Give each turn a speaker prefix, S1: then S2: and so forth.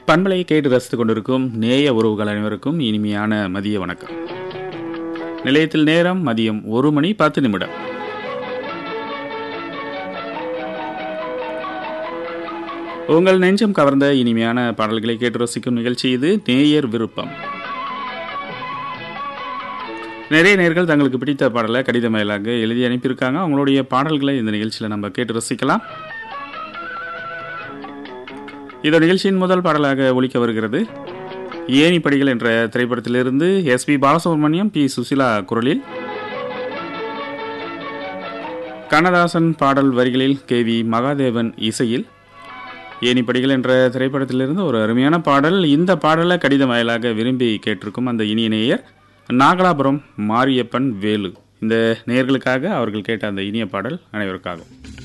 S1: பண்பலையை கேட்டு ரசித்துக் கொண்டிருக்கும் நேய உறவுகள் அனைவருக்கும் இனிமையான மதிய வணக்கம் நிலையத்தில் நேரம் மதியம் ஒரு மணி பத்து நிமிடம் உங்கள் நெஞ்சம் கவர்ந்த இனிமையான பாடல்களை கேட்டு ரசிக்கும் நிகழ்ச்சி இது நேயர் விருப்பம் நிறைய நேர்கள் தங்களுக்கு பிடித்த பாடலை கடித மேலாக எழுதி அனுப்பியிருக்காங்க அவங்களுடைய பாடல்களை இந்த நிகழ்ச்சியில் நம்ம கேட்டு ரசிக்கலாம் இந்த நிகழ்ச்சியின் முதல் பாடலாக ஒலிக்க வருகிறது ஏணி படிகள் என்ற திரைப்படத்திலிருந்து S P Balasubrahmanyam P Susheela குரலில் கண்ணதாசன் பாடல் வரிகளில் கே வி மகாதேவன் இசையில் ஏணிப்படிகள் என்ற திரைப்படத்திலிருந்து ஒரு அருமையான பாடல் இந்த பாடலை கடிதம் வாயிலாக விரும்பி கேட்டிருக்கும் அந்த இனிய நேயர் நாகலாபுரம் மாரியப்பன் வேலு இந்த நேயர்களுக்காக அவர்கள் கேட்ட அந்த இனிய பாடல் அனைவருக்காகும்